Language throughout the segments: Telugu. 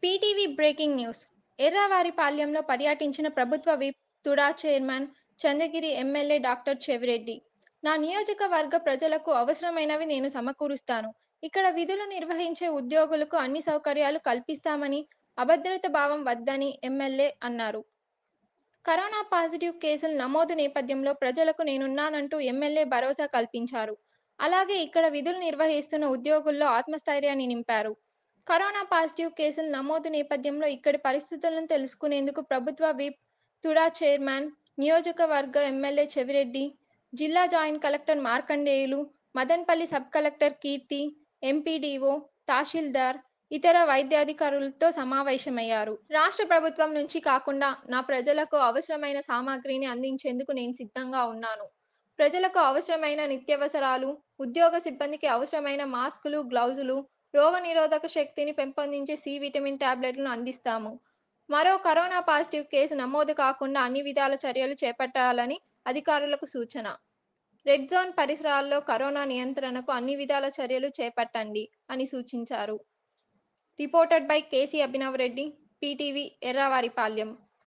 పీటీవీ బ్రేకింగ్ న్యూస్ ఎర్రావారిపాలెంలో పర్యటించిన ప్రభుత్వ whip TUDA chairman Chandragiri MLA doctor Chevireddy నా నియోజకవర్గ ప్రజలకు అవసరమైనవి నేను సమకూరుస్తాను ఇక్కడ విధులు నిర్వహించే ఉద్యోగులకు అన్ని సౌకర్యాలు కల్పిస్తామని అభద్రత భావం వద్దని ఎమ్మెల్యే అన్నారు కరోనా పాజిటివ్ కేసుల నమోదు నేపథ్యంలో ప్రజలకు నేనున్నానంటూ ఎమ్మెల్యే భరోసా కల్పించారు అలాగే ఇక్కడ విధులు నిర్వహిస్తున్న ఉద్యోగుల్లో ఆత్మస్థైర్యాన్ని నింపారు కరోనా పాజిటివ్ కేసుల నమోదు నేపథ్యంలో ఇక్కడి పరిస్థితులను తెలుసుకునేందుకు ప్రభుత్వ విప్ తుడా చైర్మన్ నియోజకవర్గ ఎమ్మెల్యే చెవిరెడ్డి జిల్లా joint collector Markandeyulu Madanapalle sub collector Keerthi MPDO tahsildar ఇతర వైద్యాధికారులతో సమావేశమయ్యారు రాష్ట్ర ప్రభుత్వం నుంచి కాకుండా నా ప్రజలకు అవసరమైన సామాగ్రిని అందించేందుకు నేను సిద్ధంగా ఉన్నాను ప్రజలకు అవసరమైన నిత్యావసరాలు ఉద్యోగ సిబ్బందికి అవసరమైన మాస్కులు గ్లౌజులు రోగనిరోధక శక్తిని పెంపొందించే సి విటమిన్ టాబ్లెట్లను అందిస్తాము మరో కరోనా పాజిటివ్ కేసు నమోదు కాకుండా అన్ని విధాల చర్యలు చేపట్టాలని అధికారులకు సూచన రెడ్ జోన్ పరిసరాల్లో కరోనా నియంత్రణకు అన్ని విధాల చర్యలు చేపట్టండి అని సూచించారు reported by K C Abhinav Reddy PTV Erravaripalem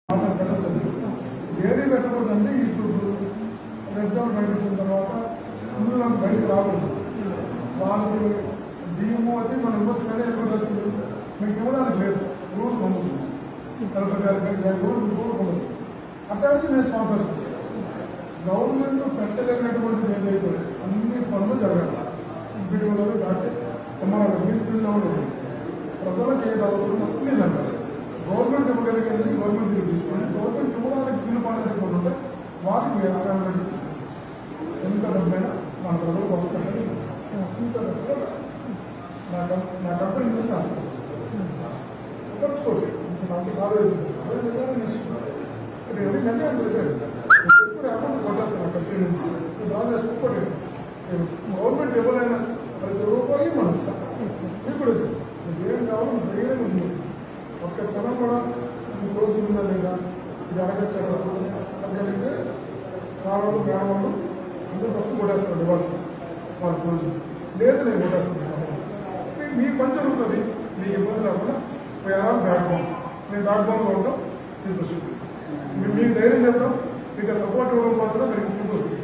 ఏది పెట్టకూడదంటే ఇప్పుడు రెడ్ జోన్ ప్రకటించిన తర్వాత ఇందులో బయటకు రాకూడదు వాళ్ళకి బియ్యము అయితే మనం ఇవ్వచ్చు కానీ ఎక్కడ వస్తుంది మీకు ఇవ్వడానికి లేదు రూల్స్ ఉండదు కలెక్టర్ గారి గారి గారి కూడా మీకు రూల్స్ ఉండదు అట్లాంటి నేను స్పాన్సర్ చేస్తాను గవర్నమెంట్ పెట్టలేనటువంటిది ఏదైతే అన్ని పనులు జరగాలి వీడియోలో దాటి ఎంఆర్ఆర్ మీరు ఫీల్డ్లో కూడా ఉంది ప్రజలకు ఏది అవసరం అన్నీ జరగాలి గవర్నమెంట్ ఇవ్వగలిగింది గవర్నమెంట్ తీరు తీసుకోండి గవర్నమెంట్ ఇవ్వడానికి వీలు పనులు ఉంటే వాటికి ఆధారంగా తీసుకోండి ఎంత డబ్బైనా మన ప్రజలకు వస్తుందని ఇంత డబ్బు నా కం- నా కంపెనీ నుంచి నాకు ఖర్చుకోవచ్చు సంత సార్లు అదే విధంగా తీసుకున్నాను ఇప్పుడు ఎందుకంటే అది పెట్టాడు ఎప్పుడు అమౌంట్ కొట్టేస్తాను కంపెనీ నుంచి డ్రా చేసుకుంటే గవర్నమెంట్ ఇవ్వలేని ప్రతి రూపాయి మనం ఇస్తాం ఇప్పుడు మీకు ఏం కావాలో ధైర్యం ఉంది ఒక్క క్షణం కూడా ఇది రోజు ఉందా లేదా ఇది అడగచ్చా అడిగితే సార్ వాళ్ళు మేడం వాళ్ళు అందరూ ఫస్ట్ కొట్టేస్తారు ఇవ్వాల్సి వాళ్ళ రోజు లేదు నేను కొట్టేస్తాను మీ- మీ పని జరుగుతుంది మీకు ఇబ్బంది లేకుండా ఆరాం బ్యాక్ బోన్ మేము బ్యాక్ బోన్లో ఉంటాం మీకు ప్రసిద్ధి మేము మీకు ధైర్యం చెప్తాం మీకు సపోర్ట్ ఇవ్వడం కోసం మీరు ఇంటికి వచ్చింది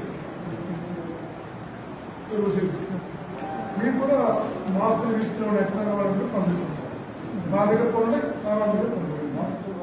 మీకు ప్రసిద్ధి మీకు కూడా మాస్కులు తీసుకునే ఎక్స్ట్రా కావాలంటే పంపిస్తాం మా దగ్గర పోతే చాలా మంది పంపిస్తాం